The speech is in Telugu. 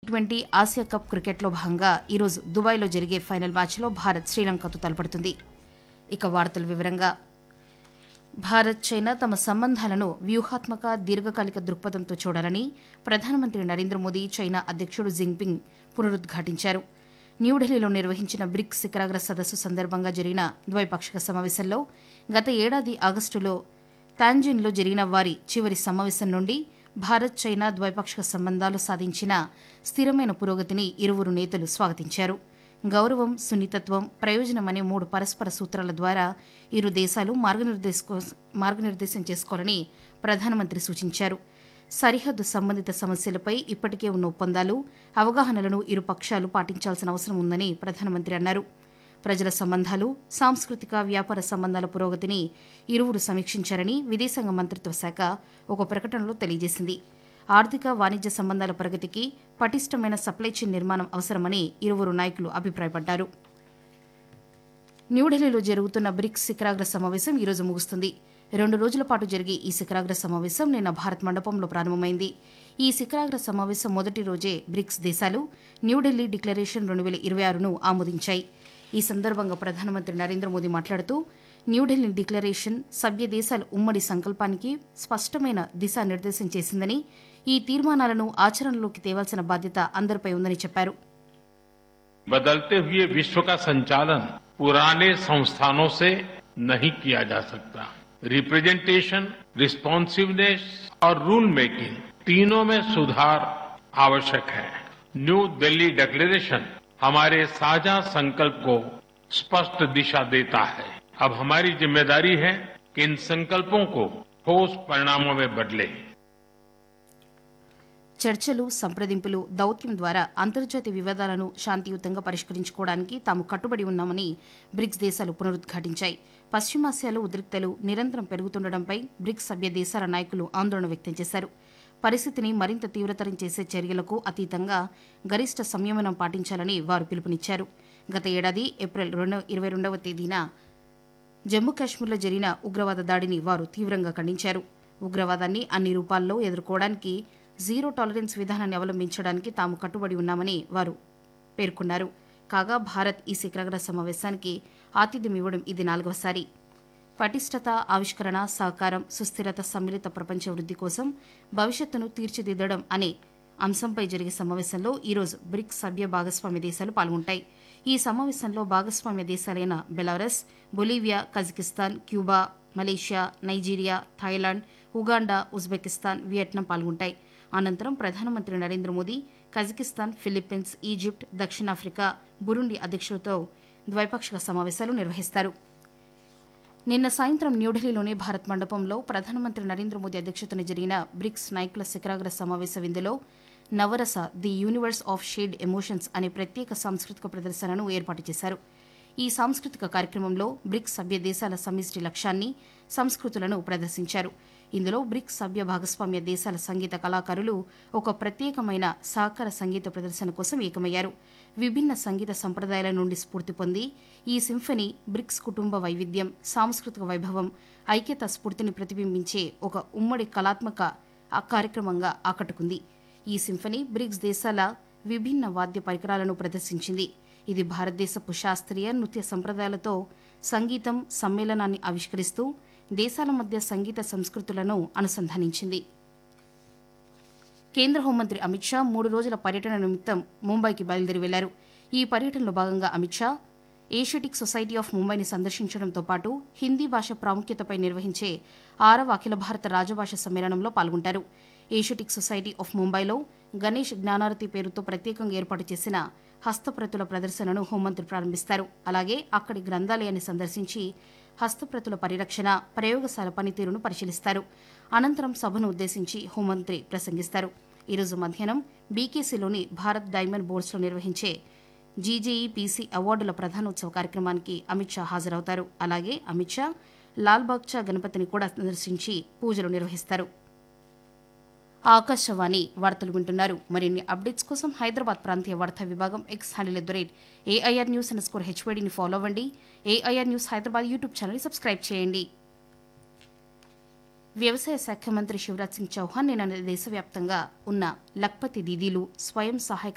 ట్వంటీ ఆసియా కప్ క్రికెట్లో భాగంగా ఈరోజు దుబాయ్లో జరిగే ఫైనల్ మ్యాచ్లో భారత్ శ్రీలంకతో తలపడుతుంది ఇక వార్తల వివరంగా భారత్ చైనా తమ సంబంధాలను వ్యూహాత్మక దీర్ఘకాలిక దృక్పథంతో చూడాలని ప్రధానమంత్రి నరేంద్ర మోదీ చైనా అధ్యక్షుడు జింగ్పింగ్ పునరుద్ఘాటించారు న్యూఢిల్లీలో నిర్వహించిన బ్రిక్స్ శిఖరాగ్ర సదస్సు సందర్భంగా జరిగిన ద్వైపాక్షిక సమావేశంలో గత ఏడాది ఆగస్టులో తాంజిన్లో జరిగిన వారి చివరి సమావేశం నుండి భారత్ చైనా ద్వైపాక్షిక సంబంధాలు సాధించిన స్థిరమైన పురోగతిని ఇరువురు నేతలు స్వాగతించారు గౌరవం సున్నితత్వం ప్రయోజనం అనే మూడు పరస్పర సూత్రాల ద్వారా ఇరు దేశాలు మార్గనిర్దేశకో- మార్గనిర్దేశం చేసుకోవాలని ప్రధానమంత్రి సూచించారు సరిహద్దు సంబంధిత సమస్యలపై ఇప్పటికే ఉన్న ఒప్పందాలు అవగాహనలను ఇరు పక్షాలు పాటించాల్సిన అవసరం ఉందని ప్రధానమంత్రి అన్నారు ప్రజల సంబంధాలు సాంస్కృతిక వ్యాపార సంబంధాల పురోగతిని ఇరువురు సమీక్షించారని విదేశాంగ మంత్రిత్వ శాఖ ఒక ప్రకటనలో తెలియజేసింది ఆర్థిక వాణిజ్య సంబంధాల ప్రగతికి పటిష్టమైన సప్లై చైన్ నిర్మాణం అవసరమని ఇరువురు నాయకులు అభిప్రాయపడ్డారు న్యూఢిల్లీలో జరుగుతున్న బ్రిక్స్ శిఖరాగ్ర సమావేశం ఈరోజు ముగుస్తుంది రెండు రోజుల పాటు జరిగే ఈ శిఖరాగ్ర సమావేశం నిన్న భారత్ మండపంలో ప్రారంభమైంది ఈ శిఖరాగ్ర సమావేశం మొదటి రోజే బ్రిక్స్ దేశాలు న్యూఢిల్లీ డిక్లరేషన్ రెండు వేల ఇరవై ఆరును ఆమోదించాయి ఈ సందర్భంగా ప్రధానమంత్రి నరేంద్ర మోదీ మాట్లాడుతూ న్యూఢిల్లీ డిక్లరేషన్ సభ్య దేశాల ఉమ్మడి సంకల్పానికి స్పష్టమైన దిశానిర్దేశం చేసిందని ఈ తీర్మానాలను ఆచరణలోకి తేవాల్సిన బాధ్యత అందరిపై ఉందని చెప్పారు बदलते हुए विश्व का संचालन पुराने संस्थानों से नहीं किया जा सकता रिप्रेजेंटेशन रिस्पॉन्सिवनेस और रूल मेकिंग तीनों में सुधार आवश्यक है न्यू दिल्ली डिक्लेरेशन हमारे साझा संकल्प को स्पष्ट दिशा देता है अब हमारी जिम्मेदारी है कि इन संकल्पों को ठोस परिणामों में बदले చర్చలు సంప్రదింపులు దౌత్యం ద్వారా అంతర్జాతీయ వివాదాలను శాంతియుతంగా పరిష్కరించుకోవడానికి తాము కట్టుబడి ఉన్నామని బ్రిక్స్ దేశాలు పునరుద్ఘాటించాయి పశ్చిమాసియాలో ఉద్రిక్తలు నిరంతరం పెరుగుతుండటంపై బ్రిక్స్ సభ్య దేశాల నాయకులు ఆందోళన వ్యక్తం చేశారు పరిస్థితిని మరింత తీవ్రతరం చేసే చర్యలకు అతీతంగా గరిష్ట సంయమనం పాటించాలని వారు పిలుపునిచ్చారు గత ఏడాది ఏప్రిల్ రెండు ఇరవై రెండవ తేదీన జమ్మూ కాశ్మీర్లో జరిగిన ఉగ్రవాద దాడిని వారు తీవ్రంగా ఖండించారు ఉగ్రవాదాన్ని అన్ని రూపాల్లో ఎదుర్కోవడానికి జీరో టాలరెన్స్ విధానాన్ని అవలంబించడానికి తాము కట్టుబడి ఉన్నామని వారు పేర్కొన్నారు కాగా భారత్ ఈ శిఖరాగ్ర సమావేశానికి ఆతిథ్యం ఇవ్వడం ఇది నాలుగవసారి పటిష్టత ఆవిష్కరణ సహకారం సుస్థిరత సమ్మిళిత ప్రపంచ వృద్ధి కోసం భవిష్యత్తును తీర్చిదిద్దడం అనే అంశంపై జరిగే సమావేశంలో ఈరోజు బ్రిక్స్ సభ్య భాగస్వామ్య దేశాలు పాల్గొంటాయి ఈ సమావేశంలో భాగస్వామ్య దేశాలైన Belarus Bolivia Kazakhstan Cuba Malaysia Nigeria Thailand Uganda Uzbekistan Vietnam పాల్గొంటాయి అనంతరం ప్రధానమంత్రి Narendra Modi Kazakhstan Philippines Egypt దక్షిణాఫ్రికా బురుండి అధ్యక్షులతో ద్వైపాక్షిక సమావేశాలు నిర్వహిస్తారు నిన్న సాయంత్రం న్యూఢిల్లీలోని భారత్ మండపంలో ప్రధానమంత్రి నరేంద్ర మోదీ అధ్యక్షతన జరిగిన బ్రిక్స్ నాయకుల శిఖరాగ్ర సమావేశ విందులో Navarasa the universe of shade emotions అనే ప్రత్యేక సాంస్కృతిక ప్రదర్శనను ఏర్పాటు చేశారు ఈ సాంస్కృతిక కార్యక్రమంలో బ్రిక్స్ సభ్య దేశాల సమిష్టి లక్ష్యాన్ని సంస్కృతులను ప్రదర్శించారు ఇందులో బ్రిక్స్ సభ్య భాగస్వామ్య దేశాల సంగీత కళాకారులు ఒక ప్రత్యేకమైన సహకార సంగీత ప్రదర్శన కోసం ఏకమయ్యారు విభిన్న సంగీత సంప్రదాయాల నుండి స్ఫూర్తి పొంది ఈ సింఫనీ బ్రిక్స్ కుటుంబ వైవిధ్యం సాంస్కృతిక వైభవం ఐక్యత స్ఫూర్తిని ప్రతిబింబించే ఒక ఉమ్మడి కళాత్మక ఆ కార్యక్రమంగా ఆకట్టుకుంది ఈ సింఫనీ బ్రిక్స్ దేశాల విభిన్న వాద్య పరికరాలను ప్రదర్శించింది ఇది భారతదేశపు శాస్త్రీయ నృత్య సంప్రదాయాలతో సంగీతం సమ్మేళనాన్ని ఆవిష్కరిస్తూ దేశాల మధ్య సంగీత సంస్కృతులను అనుసంధానించింది కేంద్ర హోంమంత్రి అమిత్ షా మూడు రోజుల పర్యటన నిమిత్తం ముంబైకి బయలుదేరి వెళ్లారు ఈ పర్యటనలో భాగంగా Amit Shah Asiatic society of ముంబైని సందర్శించడంతో పాటు హిందీ భాష ప్రాముఖ్యతపై నిర్వహించే ఆరవ అఖిల భారత రాజభాష సమ్మేళనంలో పాల్గొంటారు ఏషియాటిక్ సొసైటీ ఆఫ్ ముంబైలో గణేష్ జ్ఞానారతి పేరుతో ప్రత్యేకంగా ఏర్పాటు చేసిన హస్తప్రతుల ప్రదర్శనను హోంమంత్రి ప్రారంభిస్తారు అలాగే అక్కడి గ్రంథాలయాన్ని సందర్శించి హస్తప్రతుల పరిరక్షణ ప్రయోగశాల పనితీరును పరిశీలిస్తారు అనంతరం సభను ఉద్దేశించి హోంమంత్రి ప్రసంగిస్తారు ఈరోజు మధ్యాహ్నం బీకేసీలోని భారత్ డైమండ్ బోర్డ్స్లో నిర్వహించే జీజేఈ పీసీ అవార్డుల ప్రధానోత్సవ కార్యక్రమానికి అమిత్ షా హాజరవుతారు అలాగే అమిత్ షా లాల్బాగ్చా గణపతిని కూడా సందర్శించి పూజలు నిర్వహిస్తారు ఆకాశవాణి వార్తలు వింటున్నారు మరిన్ని అప్డేట్స్ కోసం హైదరాబాద్ ప్రాంతీయ వార్తా విభాగం X handle at the rate AIR news underscore హెచ్వైడీని ఫాలో అవ్వండి ఏఐఆర్ న్యూస్ హైదరాబాద్ యూట్యూబ్ ఛానల్ని సబ్స్క్రైబ్ చేయండి వ్యవసాయ శాఖ మంత్రి శివరాజ్ సింగ్ చౌహాన్ నిన్న దేశవ్యాప్తంగా ఉన్న లక్పతి దీదీలు స్వయం సహాయక